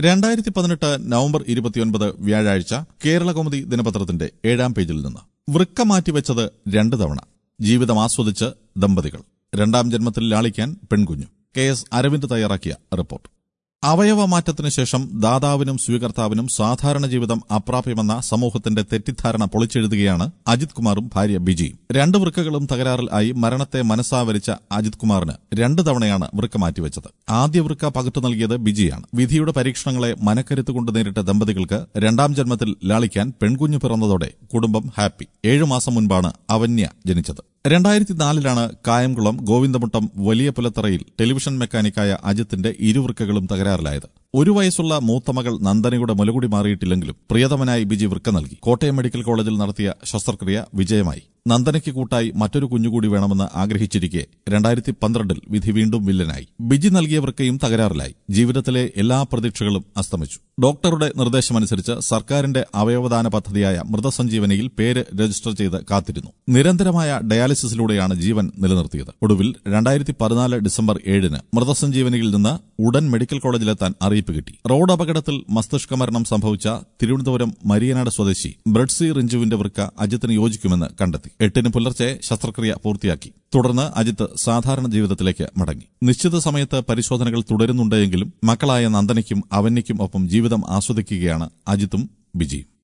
രണ്ടായിരത്തി പതിനെട്ട് നവംബർ ഇരുപത്തിയൊൻപത് വ്യാഴാഴ്ച കേരളകൗമുദി ദിനപത്രത്തിന്റെ ഏഴാം പേജിൽ നിന്ന് വൃക്ക മാറ്റിവെച്ചത് രണ്ട് തവണ ജീവിതം ആസ്വദിച്ച് ദമ്പതികൾ രണ്ടാം ജന്മത്തിൽ ലാളിക്കാൻ പെൺകുഞ്ഞു കെ എസ് അരവിന്ദ് തയ്യാറാക്കിയ റിപ്പോർട്ട് അവയവമാറ്റത്തിനു ശേഷം ദാതാവിനും സ്വീകർത്താവിനും സാധാരണ ജീവിതം അപ്രാപ്യമെന്ന സമൂഹത്തിന്റെ തെറ്റിദ്ധാരണ പൊളിച്ചെഴുതുകയാണ് അജിത് കുമാറും ഭാര്യ ബിജിയും രണ്ട് വൃക്കകളും തകരാറിൽ ആയി മരണത്തെ മനസ്സാവരിച്ച അജിത് കുമാറിന് രണ്ട് തവണയാണ് വൃക്ക മാറ്റിവെച്ചത് ആദ്യ വൃക്ക പകർത്തു നൽകിയത് ബിജിയാണ് വിധിയുടെ പരീക്ഷണങ്ങളെ മനക്കരുത്തുകൊണ്ട് നേരിട്ട ദമ്പതികൾക്ക് രണ്ടാം ജന്മത്തിൽ ലാളിക്കാൻ പെൺകുഞ്ഞു പിറന്നതോടെ കുടുംബം ഹാപ്പി ഏഴു മാസം മുൻപാണ് അവന്യ ജനിച്ചത് രണ്ടായിരത്തി നാലിലാണ് കായംകുളം ഗോവിന്ദമുട്ടം വലിയ പുലത്തറയിൽ ടെലിവിഷൻ മെക്കാനിക്കായ അജിത്തിന്റെ ഇരുവൃക്കകളും തകരാറിലായത് ഒരു വയസ്സുള്ള മൂത്തമകൾ നന്ദനയുടെ മുലകുടി മാറിയിട്ടില്ലെങ്കിലും പ്രിയതമനായി ബിജി വൃക്ക നൽകി കോട്ടയം മെഡിക്കൽ കോളേജിൽ നടത്തിയ ശസ്ത്രക്രിയ വിജയമായി നന്ദനയ്ക്ക് കൂട്ടായി മറ്റൊരു കുഞ്ഞുകൂടി വേണമെന്ന് ആഗ്രഹിച്ചിരിക്കെ രണ്ടായിരത്തി പന്ത്രണ്ടിൽ വിധി വീണ്ടും വില്ലനായി ബിജി നൽകിയ വൃക്കയും തകരാറിലായി ജീവിതത്തിലെ എല്ലാ പ്രതീക്ഷകളും അസ്തമിച്ചു ഡോക്ടറുടെ നിർദ്ദേശമനുസരിച്ച് സർക്കാരിന്റെ അവയവദാന പദ്ധതിയായ മൃതസഞ്ജീവനിയിൽ പേര് രജിസ്റ്റർ ചെയ്ത് കാത്തിരുന്നു നിരന്തരമായ ഡയാലിസിസിലൂടെയാണ് ജീവൻ നിലനിർത്തിയത് ഒടുവിൽ രണ്ടായിരത്തി പതിനാല് ഡിസംബർ ഏഴിന് മൃതസഞ്ജീവനിയിൽ നിന്ന് ഉടൻ മെഡിക്കൽ കോളേജിലെത്താൻ അറിയിപ്പ് കിട്ടി റോഡ് അപകടത്തിൽ മസ്തിഷ്ക മരണം സംഭവിച്ച തിരുവനന്തപുരം മരിയനാട് സ്വദേശി ബ്രഡ്സി റിഞ്ചുവിന്റെ വൃക്ക അജിത്തിന് യോജിക്കുമെന്ന് കണ്ടെത്തി എട്ടിന് പുലർച്ചെ ശസ്ത്രക്രിയ പൂർത്തിയാക്കി തുടർന്ന് അജിത്ത് സാധാരണ ജീവിതത്തിലേക്ക് മടങ്ങി നിശ്ചിത സമയത്ത് പരിശോധനകൾ തുടരുന്നുണ്ടെങ്കിലും മക്കളായ നന്ദനയ്ക്കും അവന്യയ്ക്കും ഒപ്പം ജീവിതം ആസ്വദിക്കുകയാണ് അജിത്തും ബിജിയും